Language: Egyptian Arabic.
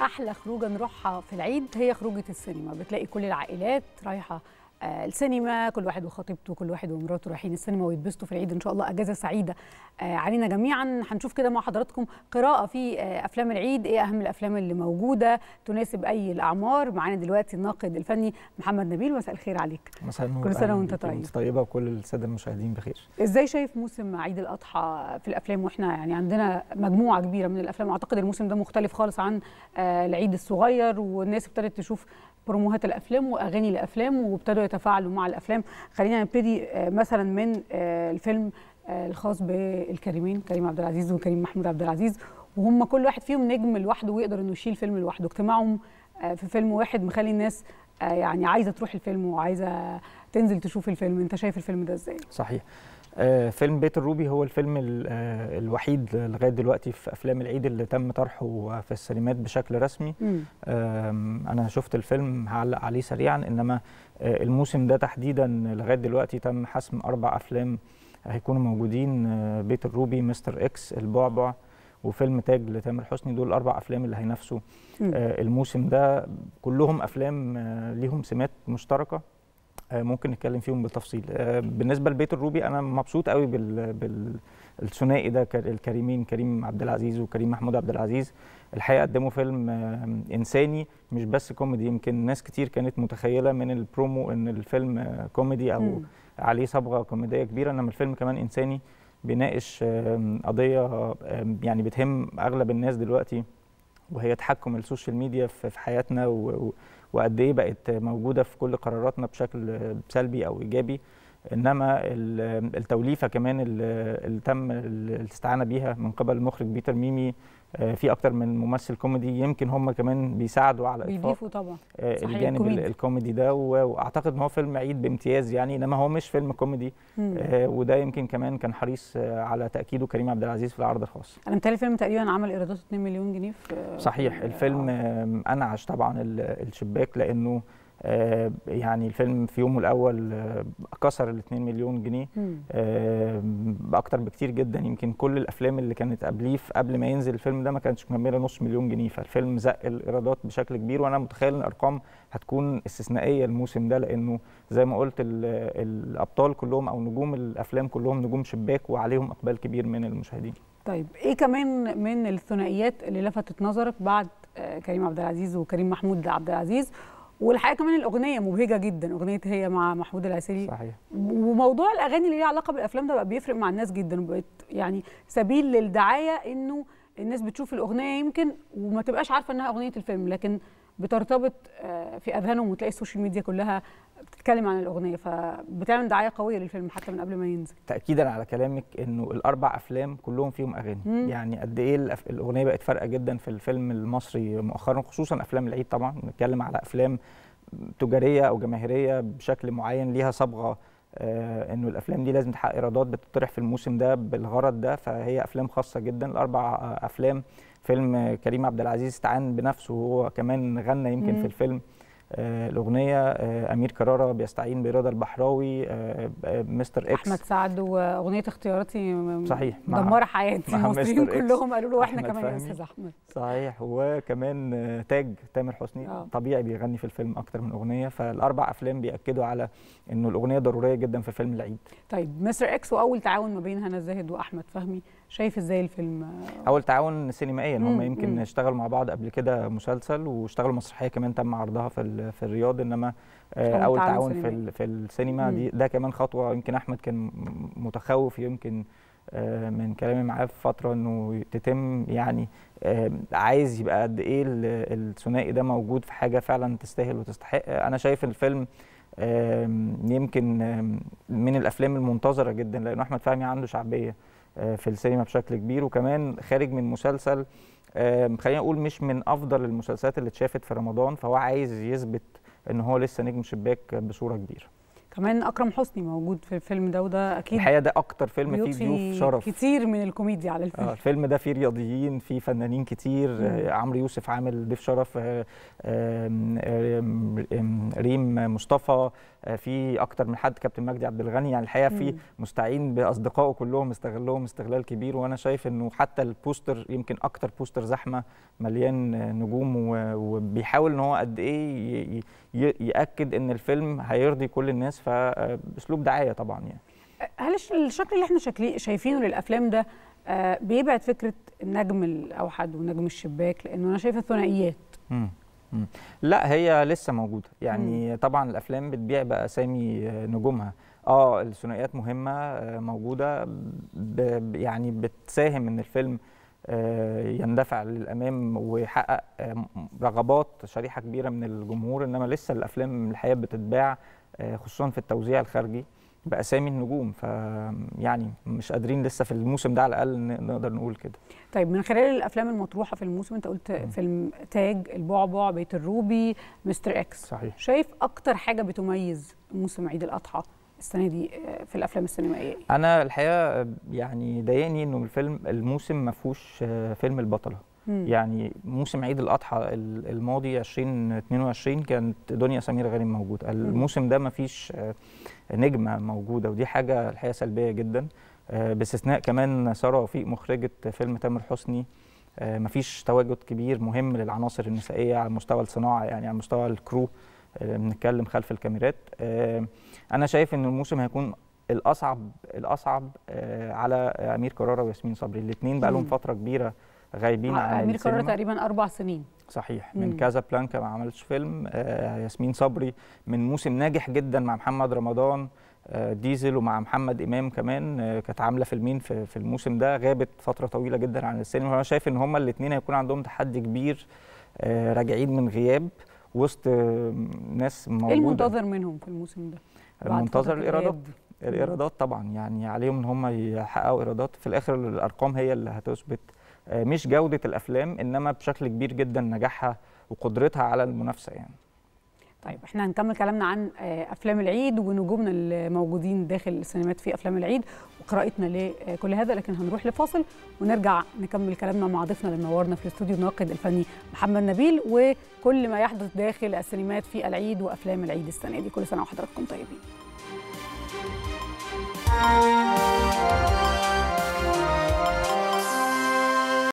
احلى خروجه نروحها في العيد هي خروجه السينما بتلاقي كل العائلات رايحه آه، السينما كل واحد وخطيبته كل واحد ومراته رايحين السينما ويتبسطوا في العيد ان شاء الله اجازه سعيده آه، علينا جميعا هنشوف كده مع حضراتكم قراءه في آه، افلام العيد ايه اهم الافلام اللي موجوده تناسب اي الاعمار معانا دلوقتي الناقد الفني محمد نبيل مساء الخير عليك مساء النور كل سنة أهلاً وأنت بيكي طيب. وأنت طيبه وكل الساده المشاهدين بخير ازاي شايف موسم عيد الاضحى في الافلام واحنا يعني عندنا مجموعه كبيره من الافلام اعتقد الموسم ده مختلف خالص عن آه، العيد الصغير والناس ابتدت تشوف بروموهات الافلام واغاني الافلام وابتدوا يتفاعلوا مع الافلام خلينا نبتدي آه، مثلا من آه، الفيلم آه، الخاص بالكريمين كريم عبد العزيز وكريم محمود عبد العزيز وهم كل واحد فيهم نجم لوحده ويقدر انه يشيل فيلم لوحده اجتماعهم آه، في فيلم واحد مخلي الناس آه، يعني عايزه تروح الفيلم وعايزه تنزل تشوف الفيلم انت شايف الفيلم ده ازاي صحيح آه، فيلم بيت الروبي هو الفيلم ال- آه، الوحيد لغايه دلوقتي في افلام العيد اللي تم طرحه في السينمات بشكل رسمي مم. آم، انا شفت الفيلم هعلق عليه سريعا انما آه، الموسم ده تحديدا لغايه دلوقتي تم حسم اربع افلام هيكونوا موجودين آه، بيت الروبي مستر اكس البعبع وفيلم تاج لتامر حسني دول الاربع افلام اللي هينافسوا مم. آه، الموسم ده كلهم افلام آه، ليهم سمات مشتركه آه، ممكن نتكلم فيهم بالتفصيل آه، بالنسبه لبيت الروبي انا مبسوط قوي بال, بال الثنائي ده ك- الكريمين كريم عبد العزيز وكريم محمود عبد العزيز الحقيقه قدموا فيلم آه، انساني مش بس كوميدي يمكن ناس كتير كانت متخيله من البرومو ان الفيلم آه، كوميدي او مم. عليه صبغه كوميديه كبيره انما الفيلم كمان انساني بيناقش آم، قضيه آم، يعني بتهم اغلب الناس دلوقتي وهي تحكم السوشيال ميديا في في حياتنا و- و- وقد ايه بقت موجوده في كل قراراتنا بشكل سلبي او ايجابي انما ال- التوليفه كمان اللي اللي تم الاستعانه بيها من قبل المخرج بيتر ميمي آه، في اكتر من ممثل كوميدي يمكن هم كمان بيساعدوا على اطفاء بيضيفوا طبعا آه، صحيح، الجانب كوميدي. ال- الكوميدي ده و- واعتقد ان هو فيلم عيد بامتياز يعني انما هو مش فيلم كوميدي مم. آه، وده يمكن كمان كان حريص آه، على تاكيده كريم عبد العزيز في العرض الخاص انا متهيألي الفيلم تقريبا عمل ايرادات 2 مليون جنيه في صحيح في- الفيلم آه. آم، انعش طبعا ال- الشباك لانه آه، يعني الفيلم في يومه الاول آه، كسر ال 2 مليون جنيه مم. آم، باكتر بكتير جدا يمكن كل الافلام اللي كانت قبليه في- قبل ما ينزل الفيلم ده ما كانتش مكمله نص مليون جنيه فالفيلم زق الايرادات بشكل كبير وانا متخيل ان الارقام هتكون استثنائيه الموسم ده لانه زي ما قلت ال- الابطال كلهم او نجوم الافلام كلهم نجوم شباك وعليهم اقبال كبير من المشاهدين طيب ايه كمان من الثنائيات اللي لفتت نظرك بعد آه، كريم عبد العزيز وكريم محمود عبد العزيز والحقيقه كمان الاغنيه مبهجه جدا اغنيه هي مع محمود العسيري صحيح وموضوع الاغاني اللي ليها علاقه بالافلام ده بقى بيفرق مع الناس جدا وبقت يعني سبيل للدعايه انه الناس بتشوف الاغنيه يمكن وما تبقاش عارفه انها اغنيه الفيلم لكن بترتبط آه، في اذهانهم وتلاقي السوشيال ميديا كلها بتتكلم عن الاغنيه فبتعمل دعايه قويه للفيلم حتى من قبل ما ينزل تاكيدا على كلامك انه الاربع افلام كلهم فيهم اغاني مم. يعني قد ايه الأف- الاغنيه بقت فارقه جدا في الفيلم المصري مؤخرا خصوصا افلام العيد طبعا بنتكلم على افلام تجاريه او جماهيريه بشكل معين ليها صبغه آه انه الافلام دي لازم تحقق ايرادات بتطرح في الموسم ده بالغرض ده فهي افلام خاصه جدا الاربع آه، افلام فيلم آه، كريم عبد العزيز استعان بنفسه وهو كمان غنى يمكن مم. في الفيلم آه الاغنيه آه امير كرارة بيستعين برضا البحراوي آه آه مستر اكس احمد سعد واغنيه اختياراتي م- صحيح، مع- مدمره حياتي مع المصريين مستر إكس، كلهم قالوا له واحنا أحمد كمان يا فهمي. استاذ احمد صحيح وكمان آه، تاج تامر حسني آه. طبيعي بيغني في الفيلم اكتر من اغنيه فالاربع افلام بياكدوا على انه الاغنيه ضروريه جدا في فيلم العيد طيب مستر اكس واول تعاون ما بين هنا الزاهد واحمد فهمي شايف ازاي الفيلم آه، اول تعاون سينمائيا مم، هم يمكن مم. اشتغلوا مع بعض قبل كده مسلسل واشتغلوا مسرحيه كمان تم عرضها في ال- في الرياض انما آه، أول اول تعاون تعاون في سينمائي. ال- في السينما مم. دي ده كمان خطوه يمكن احمد كان م- متخوف يمكن آه، من كلامي معاه في فتره انه تتم يعني آه، عايز يبقى قد ايه ال- الثنائي ده موجود في حاجه فعلا تستاهل وتستحق انا شايف الفيلم آم، يمكن آم، من الافلام المنتظره جدا لان احمد فهمي عنده شعبيه آه، في السينما بشكل كبير وكمان خارج من مسلسل آم، خلينا اقول مش من افضل المسلسلات اللي اتشافت في رمضان فهو عايز يثبت ان هو لسه نجم شباك بصوره كبيره كمان اكرم حسني موجود في الفيلم ده وده اكيد الحقيقه ده اكتر فيلم فيه بيضفي ضيوف شرف كتير من الكوميديا على الفيلم اه الفيلم ده فيه رياضيين فيه فنانين كتير آه عمرو يوسف عامل ضيف شرف آه آم، آم، آم، ريم مصطفى آه، في اكتر من حد كابتن مجدي عبد الغني يعني الحقيقه في مم. مستعين باصدقائه كلهم استغلهم استغلال كبير وانا شايف انه حتى البوستر يمكن اكتر بوستر زحمه مليان آه، نجوم و- وبيحاول ان هو قد ايه ي- ي- ياكد ان الفيلم هيرضي كل الناس فاسلوب دعايه طبعا يعني هل الش- الشكل اللي احنا شكلي شايفينه للافلام ده آه، بيبعد فكره النجم الاوحد ونجم الشباك لانه انا شايفه ثنائيات مم. مم. لا هي لسه موجوده يعني طبعا الافلام بتبيع باسامي آه، نجومها اه الثنائيات مهمه آه، موجوده ب ب- يعني بتساهم ان الفيلم آه، يندفع للامام ويحقق آه، م- رغبات شريحه كبيره من الجمهور انما لسه الافلام الحقيقه بتتباع آه، خصوصا في التوزيع الخارجي باسامي النجوم ف يعني مش قادرين لسه في الموسم ده على الاقل ن- نقدر نقول كده طيب من خلال الافلام المطروحه في الموسم انت قلت فيلم تاج البعبع بيت الروبي مستر اكس صحيح شايف اكتر حاجه بتميز موسم عيد الاضحى السنه دي آه، في الافلام السينمائيه إيه؟ انا الحقيقه يعني ضايقني انه الفيلم الموسم ما فيهوش آه، فيلم البطله مم. يعني موسم عيد الاضحى ال- الماضي 2022 كانت دنيا سمير غانم موجوده الموسم ده ما فيش آه، نجمه موجوده ودي حاجه الحقيقه سلبيه جدا آه، باستثناء كمان ساره وفيق مخرجه فيلم تامر حسني آه، مفيش تواجد كبير مهم للعناصر النسائيه على مستوى الصناعه يعني على مستوى الكرو آه، بنتكلم خلف الكاميرات آه، انا شايف ان الموسم هيكون الاصعب الاصعب آه، على امير كرارة وياسمين صبري الاثنين بقى لهم مم. فتره كبيره غايبين عن امير قرر السينما. تقريبا اربع سنين صحيح مم. من كازا بلانكا ما عملتش فيلم آه ياسمين صبري من موسم ناجح جدا مع محمد رمضان آه ديزل ومع محمد امام كمان آه كانت عامله فيلمين في, في الموسم ده غابت فتره طويله جدا عن السينما وانا شايف ان هما الاثنين هيكون عندهم تحدي كبير آه راجعين من غياب وسط آه ناس موجوده ايه المنتظر منهم في الموسم ده بعد المنتظر فترة الايرادات الغياب دي؟ الايرادات طبعا يعني عليهم ان هم يحققوا ايرادات في الاخر الارقام هي اللي هتثبت آه، مش جوده الافلام انما بشكل كبير جدا نجاحها وقدرتها على المنافسه يعني طيب احنا هنكمل كلامنا عن آه، افلام العيد ونجومنا اللي موجودين داخل السينمات في افلام العيد وقراءتنا لكل هذا لكن هنروح لفاصل ونرجع نكمل كلامنا مع ضيفنا اللي منورنا في الاستوديو الناقد الفني محمد نبيل وكل ما يحدث داخل السينمات في العيد وافلام العيد السنه دي كل سنه وحضراتكم طيبين